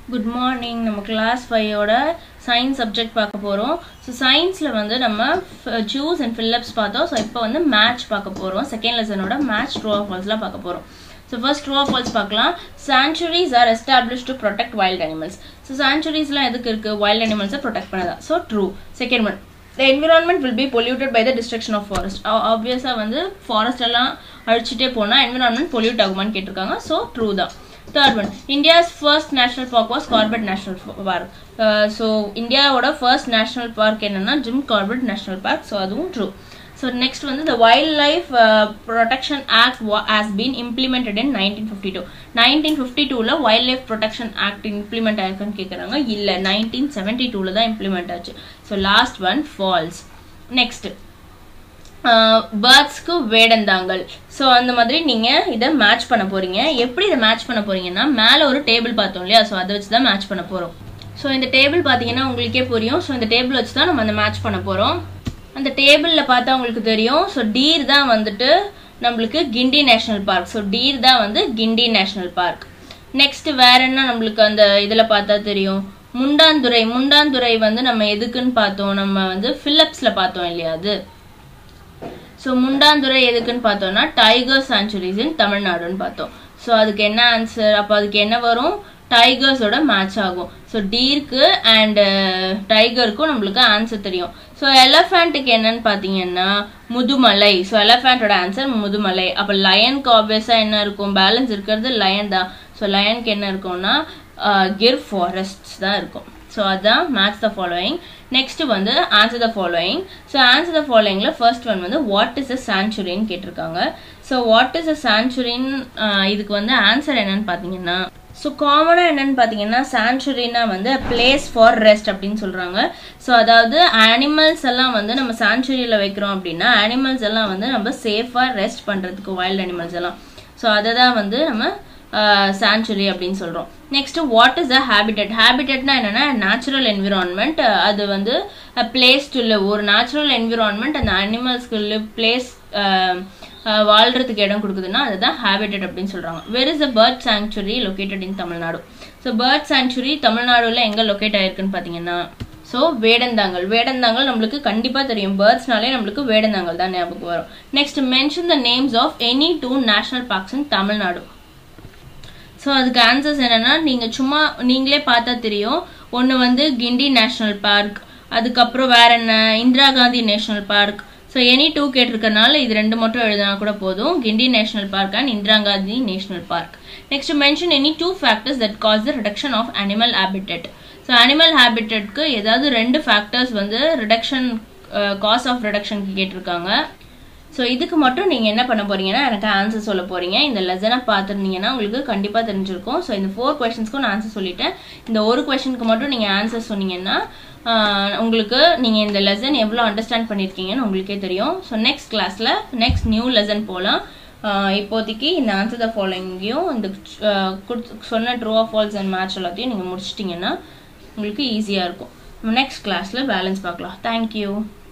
good morning நம்ம class ஃபைவோட science subject பார்க்க போகிறோம் ஸோ சயின்ஸில் வந்து நம்ம ஜூஸ் அண்ட் ஃபில்லப்ஸ் பார்த்தோம் ஸோ இப்போ வந்து மேட்ச் பார்க்க போகிறோம் செகண்ட் லெசனோட மேட்ச் ட்ரூ ஆஃப் ஃபால்ஸ்லாம் பார்க்க போகிறோம் so first true of false பார்க்கலாம் sanctuaries are establish to protect wild animals so சான்ச்சுரிஸ்லாம் எதுக்கு இருக்குது வைல்ட் அனிமல்ஸை ப்ரொடெக்ட் பண்ணதா so true second one the environment will be polluted by the destruction of forest ஆப்வியஸாக வந்து ஃபாரஸ்ட் எல்லாம் அழிச்சிட்டே போனால் என்விரான்மெண்ட் பொல்யூட் ஆகுமான்னு கேட்டிருக்காங்க ஸோ ட்ரூ தான் third one India's first national park was Corbett national park so இந்தியாவோட first national park என்னன்னா Jim Corbett national park so அதுவும் ட்ரூ ஸோ நெக்ஸ்ட் வந்து the wildlife protection act has been implemented in nineteen fifty two nineteen fifty டூவில் wildlife protection act implement ஆயிருக்குன்னு கேட்குறாங்க இல்லை nineteen seventy டூவில் தான் implement ஆச்சு so last one false next பேர்ட்ஸ்க்கு வேடந்தாங்கல் ஸோ அந்த மாதிரி நீங்கள் இதை மேட்ச் பண்ண போறீங்க எப்படி இதை மேட்ச் பண்ண போறீங்கன்னா மேலே ஒரு டேபிள் பார்த்தோம் இல்லையா ஸோ அதை வச்சு தான் மேட்ச் பண்ண போகிறோம் ஸோ இந்த டேபிள் பார்த்தீங்கன்னா உங்களுக்கே புரியும் ஸோ இந்த டேபிள் வச்சு தான் நம்ம அந்த மேட்ச் பண்ண போகிறோம் அந்த டேபிளில் பார்த்தா உங்களுக்கு தெரியும் ஸோ டீர் தான் வந்துட்டு நம்மளுக்கு Guindy national park so deer தான் வந்து கிண்டி நேஷனல் பார்க் நெக்ஸ்ட் வேற என்ன நம்மளுக்கு அந்த இதில் பார்த்தா தெரியும் முண்டாந்துறை முண்டாந்துறை வந்து நம்ம எதுக்குன்னு பார்த்தோம் நம்ம வந்து ஃபில்லப்ஸில் பார்த்தோம் இல்லையா அது ஸோ முண்டாந்துறை எதுக்குன்னு பார்த்தோம்னா டைகர் சான்ச்சுரிஸ் இன் தமிழ்நாடுன்னு பார்த்தோம் ஸோ அதுக்கு என்ன ஆன்சர் அப்போ அதுக்கு என்ன வரும் டைகர்ஸோட மேட்ச் ஆகும் ஸோ டீருக்கு அண்ட் டைகருக்கும் நம்மளுக்கு ஆன்சர் தெரியும் ஸோ எலஃபேண்ட்டுக்கு என்னன்னு பார்த்தீங்கன்னா முதுமலை ஸோ எலஃபேண்ட்டோட ஆன்சர் முதுமலை அப்போ லயனுக்கு ஆப்வியஸாக என்ன இருக்கும் பேலன்ஸ் இருக்கிறது லயன் தான் ஸோ லயனுக்கு என்ன இருக்கும்னா கிர் ஃபாரஸ்ட்ஸ் தான் இருக்கும் ஸோ அதான் மேட்ச் த ஃபாலோயிங் நெக்ஸ்ட் வந்து answer the following so answer the ஃபாலோயிங்கில் ஃபர்ஸ்ட் ஒன் வந்து வாட் இஸ் அ சான்ச்சுரின்னு கேட்டிருக்காங்க ஸோ வாட் இஸ் அ சான்ச்சுரின் இதுக்கு வந்து ஆன்சர் என்னன்னு பார்த்தீங்கன்னா ஸோ காமனாக என்னன்னு பார்த்தீங்கன்னா சான்ச்சுரினா வந்து பிளேஸ் ஃபார் ரெஸ்ட் அப்படின்னு சொல்கிறாங்க ஸோ அதாவது அனிமல்ஸ் எல்லாம் வந்து நம்ம சான்ச்சுரியில் வைக்கிறோம் அப்படின்னா அனிமல்ஸ் எல்லாம் வந்து நம்ம சேஃபாக ரெஸ்ட் பண்ணுறதுக்கு வைல்ட் அனிமல்ஸ் எல்லாம் ஸோ அதை தான் வந்து நம்ம சான்ச்சுரி அப்படின்னு சொல்கிறோம் next what is a habitat ஹேபிட்டட்னா என்னன்னா நேச்சுரல் என்விரான்மெண்ட் அது வந்து பிளேஸ் டு லிவ் ஒரு நேச்சுரல் என்விரான்மெண்ட் அந்த அனிமல்ஸ்க்கு லிவ் பிளேஸ் வாழ்றதுக்கு இடம் கொடுக்குதுன்னா அதுதான் ஹேபிட்டட் அப்படின்னு சொல்றாங்க where is a bird sanctuary located in Tamil Nadu so bird sanctuary தமிழ்நாடுல எங்க லொக்கேட் ஆயிருக்குன்னு பாத்தீங்கன்னா ஸோ வேடந்தாங்கல் வேடந்தாங்கல் நம்மளுக்கு கண்டிப்பாக தெரியும் பேர்ட்ஸ்னாலே நம்மளுக்கு வேடந்தாங்கல் தான் ஞாபகம் வரும் next mention the names of any two national parks in Tamil Nadu so அதுக்கு ஆன்சர்ஸ் என்னன்னா நீங்கள் சும்மா நீங்களே பார்த்தா தெரியும் ஒன்று வந்து கிண்டி நேஷனல் பார்க் அதுக்கப்புறம் வேற என்ன Indira Gandhi national park so any two கேட்டிருக்கனால இது ரெண்டு மட்டும் எழுதினா கூட போதும் Guindy national park and Indira Gandhi national park next mention any two factors that cause the reduction of animal habitat so animal ஹேபிட்டட்க்கு ஏதாவது ரெண்டு ஃபேக்டர்ஸ் வந்து ரிடக்ஷன் காஸ் ஆஃப் ரிடக்ஷனுக்கு கேட்டிருக்காங்க ஸோ இதுக்கு மட்டும் நீங்கள் என்ன பண்ண போறீங்கன்னா எனக்கு ஆன்சர் சொல்ல போறீங்க இந்த லெசனை பார்த்துருந்தீங்கன்னா உங்களுக்கு கண்டிப்பாக தெரிஞ்சிருக்கும் ஸோ இந்த ஃபோர் கொஷின்ஸ்க்கும் நான் ஆன்சர் சொல்லிட்டேன் இந்த ஒரு கொஷனுக்கு மட்டும் நீங்கள் ஆன்சர் சொன்னீங்கன்னா உங்களுக்கு நீங்கள் இந்த லெசன் எவ்வளோ அண்டர்ஸ்டாண்ட் பண்ணியிருக்கீங்கன்னு உங்களுக்கே தெரியும் ஸோ நெக்ஸ்ட் கிளாஸில் நெக்ஸ்ட் நியூ லெசன் போகலாம் இப்போதைக்கு இந்த ஆன்சர் த ஃபாலோயிங்கையும் இந்த சொன்ன true of false and match எல்லாத்தையும் நீங்கள் முடிச்சிட்டிங்கன்னா உங்களுக்கு ஈஸியாக இருக்கும் நெக்ஸ்ட் கிளாஸில் பேலன்ஸ் பார்க்கலாம் தேங்க்யூ